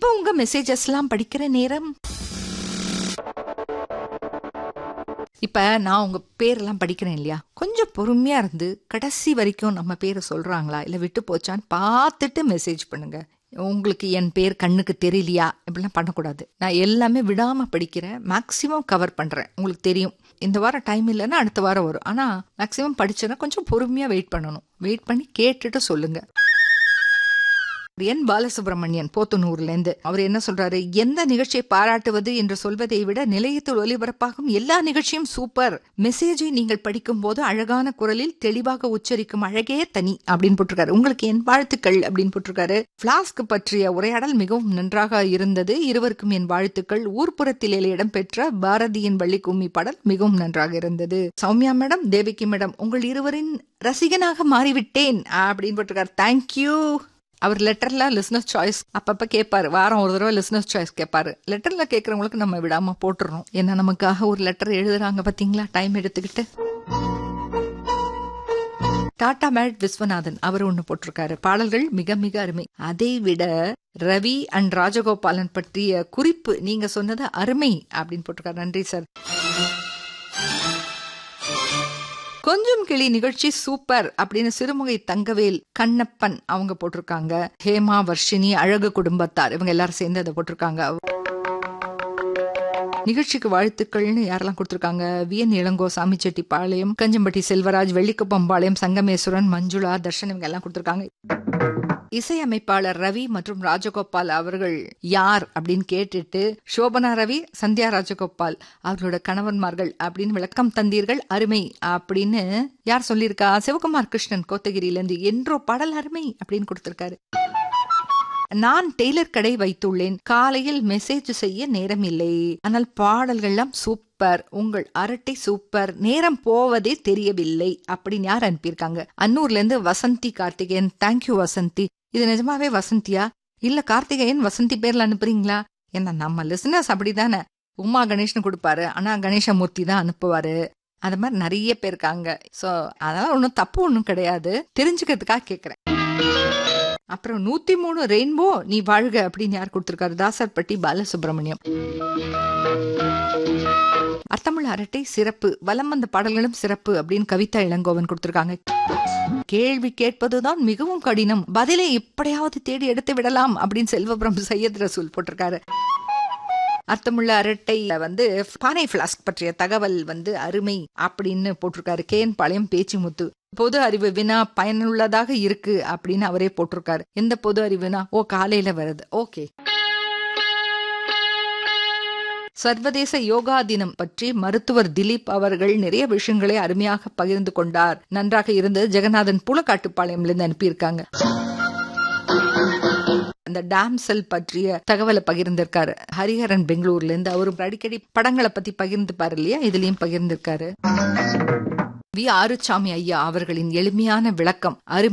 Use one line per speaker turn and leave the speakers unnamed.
இப்போ உங்க மெசேஜஸ்லாம் படிக்கிற நேரம் இப்ப நான் உங்க பேரெல்லாம் படிக்கிறேன் இல்லையா கொஞ்சம் பொறுமையா இருந்து கடைசி வரைக்கும் நம்ம பேரை சொல்றாங்களா இல்ல விட்டு போச்சான்னு பார்த்துட்டு மெசேஜ் பண்ணுங்க உங்களுக்கு என் பேர் கண்ணுக்கு தெரியலையா இப்படிலாம் பண்ணக்கூடாது நான் எல்லாமே விடாம படிக்கிறேன் மேக்சிமம் கவர் பண்றேன் உங்களுக்கு தெரியும் இந்த வாரம் டைம் இல்லைன்னா அடுத்த வாரம் வரும் ஆனா மேக்சிமம் படிச்சேன்னா கொஞ்சம் பொறுமையா வெயிட் பண்ணணும் வெயிட் பண்ணி கேட்டுட்டு சொல்லுங்க என் பாலசுப்ரமணியன் போத்தனூர்ல இருந்து அவர் என்ன சொல்றாரு எந்த நிகழ்ச்சியை பாராட்டுவது என்று சொல்வதை விட நிலையத்தில் ஒலிபரப்பாகும் எல்லா நிகழ்ச்சியும் சூப்பர் மெசேஜை நீங்கள் படிக்கும் போது அழகான குரலில் தெளிவாக உச்சரிக்கும் அழகே தனி அப்படின்னு போட்டிருக்காரு உங்களுக்கு என் வாழ்த்துக்கள் அப்படின்னு போட்டிருக்காரு பிளாஸ்க் பற்றிய உரையாடல் மிகவும் நன்றாக இருந்தது இருவருக்கும் என் வாழ்த்துக்கள் ஊர்ப்புறத்திலே இடம்பெற்ற பாரதியின் வள்ளி கும்மி பாடல் மிகவும் நன்றாக இருந்தது சௌமியா மேடம் தேவிகி மேடம் உங்கள் இருவரின் ரசிகனாக மாறிவிட்டேன் அப்படின்னு போட்டிருக்காரு தேங்க்யூ அவர் லெட்டர்ல லிஸ்னஸ் சாய்ஸ் அப்பப்ப கேட்பாரு வாரம் ஒரு தடவை லிஸ்னஸ் சாய்ஸ் கேட்பாரு லெட்டர்ல கேட்கறவங்களுக்கு நம்ம விடாம போட்டுறோம் ஏன்னா நமக்காக ஒரு லெட்டர் எழுதுறாங்க பாத்தீங்களா டைம் எடுத்துக்கிட்டு டாடா மேட் விஸ்வநாதன் அவர் ஒண்ணு போட்டிருக்காரு பாடல்கள் மிக மிக அருமை அதை விட ரவி அண்ட் ராஜகோபாலன் பற்றிய குறிப்பு நீங்க சொன்னது அருமை அப்படின்னு போட்டிருக்காரு நன்றி சார் கொஞ்சம் கிளி நிகழ்ச்சி சூப்பர் அப்படின்னு சிறுமுகை தங்கவேல் கண்ணப்பன் அவங்க போட்டிருக்காங்க ஹேமா வர்ஷினி அழகு குடும்பத்தார் இவங்க எல்லாரும் சேர்ந்து அதை போட்டிருக்காங்க நிகழ்ச்சிக்கு வாழ்த்துக்கள்னு யாரெல்லாம் கொடுத்திருக்காங்க விஎன் இளங்கோ சாமிச்செட்டிப்பாளையம் கஞ்சம்பட்டி செல்வராஜ் வெள்ளிக்குப்பம்பாளையம் சங்கமேஸ்வரன் மஞ்சுளா தர்ஷன் இவங்க எல்லாம் கொடுத்திருக்காங்க இசையமைப்பாளர் ரவி மற்றும் ராஜகோபால் அவர்கள் யார் அப்படின்னு கேட்டுட்டு சோபனா ரவி சந்தியா ராஜகோபால் அவர்களோட கணவன்மார்கள் அப்படின்னு விளக்கம் தந்தீர்கள் அருமை அப்படின்னு யார் சொல்லியிருக்கா சிவகுமார் கிருஷ்ணன் கோத்தகிரியிலேருந்து என்றோ பாடல் அருமை அப்படின்னு கொடுத்திருக்காரு நான் டெய்லர் கடை வைத்துள்ளேன் காலையில் மெசேஜ் செய்ய நேரம் இல்லை ஆனால் பாடல்கள்லாம் சூப்பர் உங்கள் அரட்டை சூப்பர் நேரம் போவதே தெரியவில்லை அப்படின்னு யார் அனுப்பியிருக்காங்க அன்னூர்ல இருந்து வசந்தி கார்த்திகேயன் தேங்க்யூ வசந்தி இது நிஜமாவே வசந்தியா இல்ல கார்த்திகேயன் வசந்தி பேர்ல அனுப்புறீங்களா ஏன்னா நம்ம லிசனர்ஸ் அப்படிதானே உமா கணேஷ்னு கொடுப்பாரு ஆனா கணேசமூர்த்தி தான் அனுப்புவாரு அது மாதிரி நிறைய பேர் இருக்காங்க சோ அதெல்லாம் ஒன்றும் தப்பு ஒன்றும் கிடையாது தெரிஞ்சுக்கிறதுக்காக கேட்குறேன் அப்புறம் நூத்தி மூணு ரெயின்போ நீ வாழ்க அப்படின்னு யார் கொடுத்திருக்காரு தாசர்பட்டி பாலசுப்ரமணியம் அர்த்தமுள்ள அரட்டை சிறப்பு வலம் வந்த பாடல்களும் சிறப்பு அப்படின்னு கவிதா இளங்கோவன் கொடுத்திருக்காங்க கேள்வி கேட்பதுதான் மிகவும் கடினம் பதிலை எப்படியாவது தேடி எடுத்து விடலாம் அப்படின்னு செல்வபுரம் சையத் ரசூல் போட்டிருக்காரு அர்த்தமுள்ள அரட்டை வந்து பானை பிளாஸ்க் பற்றிய தகவல் வந்து அருமை அப்படின்னு போட்டிருக்காரு கேன் பாளையம் பேச்சிமுத்து பொது அறிவு வினா பயனுள்ளதாக இருக்கு அப்படின்னு அவரே போட்டிருக்காரு எந்த பொது அறிவுனா ஓ காலையில வருது ஓகே சர்வதேச யோகா தினம் பற்றி மருத்துவர் திலீப் அவர்கள் நிறைய விஷயங்களை அருமையாக பகிர்ந்து கொண்டார் நன்றாக இருந்தது ஜெகநாதன் புலக்காட்டுப்பாளையம்ல இருந்து அனுப்பியிருக்காங்க அந்த டேம் செல் பற்றிய தகவலை பகிர்ந்திருக்காரு ஹரிஹரன் பெங்களூர்ல இருந்து அவரும் அடிக்கடி படங்களை பத்தி பகிர்ந்துப்பாரு இல்லையா இதுலயும் பகிர்ந்திருக்காரு வி ஆறுசாமி ஐயா அவர்களின் எளிமையான விளக்கம் அருமை